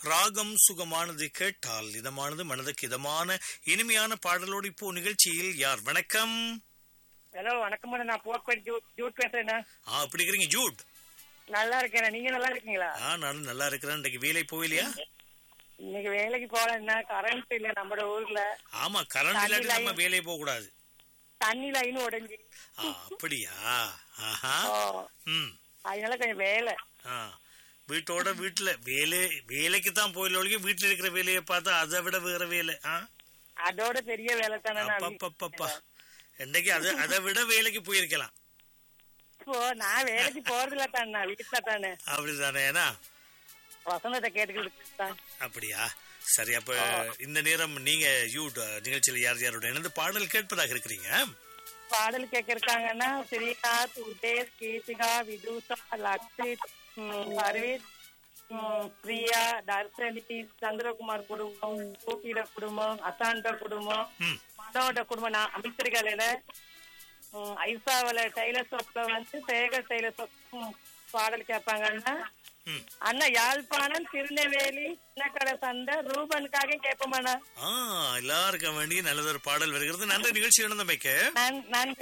ராகம் சுகமானது கேட்டால் இதமானது மனதுக்கு இதமான இனிமையான பாடலோடு இப்போ நிகழ்ச்சியில் யார் வணக்கம் ஹலோ வணக்கம் மேடம் நான் போக்குவரத்து ஜூட் ஜூட் பேசுறேண்ணா ஆ அப்படி இருக்கிறீங்க ஜூட் நல்லா இருக்கேன் நீங்க நல்லா இருக்கீங்களா ஆ நானும் நல்லா இருக்கிறேன் இன்றைக்கு வேலை போகலையா இன்னைக்கு வேலைக்கு போகலன்னா கரண்ட் இல்ல நம்ம ஊர்ல ஆமா கரண்ட் இல்லாட்டி தண்ணி நம்ம line- வேலையை போக கூடாது தண்ணி லைன் உடைஞ்சு ஆ அப்படியா ஆஹா ஓ ம் அதனால கொஞ்சம் வேலை ஆ வீட்டோட வீட்டுல வேலை வேலைக்கு தான் போயில ஒழிய வீட்டுல இருக்கிற வேலையை பார்த்தா அதை விட வேற வேலை ஆ அதோட பெரிய வேலை தானே நான் அப்பப்பப்பப்பா என்னைக்கு அதை அதை விட வேலைக்கு போயிருக்கலாம் இப்போ நான் வேலைக்கு போறதில்ல தானே வீட்டுல தானே அப்படிதானே ஏன்னா வசந்தத்தை கேட்டுக்கிட்டு தான் அப்படியா சரி அப்ப இந்த நேரம் நீங்க யூ நிகழ்ச்சியில் யார் யாரோட இணைந்து பாடல் கேட்பதாக இருக்கிறீங்க பாடல் கேட்க இருக்காங்கன்னா ஸ்ரீகா துர்தேஷ் கீர்த்திகா விதுஷா லக்ஷித் ம், பர்வீத் ம், பிரியா தர்ஷனி சந்திரகுமார் குடும்பம் கோபியோட குடும்பம் அசாண்ட குடும்பம் ம் மனோட குடும்பம் நான் அமைச்சர்களில ஐசாவில டெய்லர் ஷாப்ல வந்து சேகர் டெய்லர் ஷாப் ம், பாடல் கேட்பாங்கன்னா ம் அண்ணா யாழ்ப்பாணம் திருநெல்வேலி சின்னக்கடை சந்தை ரூபனுக்காக கேட்போமாண்ணா ஆ எல்லாருக்கும் வேண்டிய நல்லதொரு பாடல் வருகிறது நன்றி நிகழ்ச்சி இணைந்தமைக்கு நான் நான்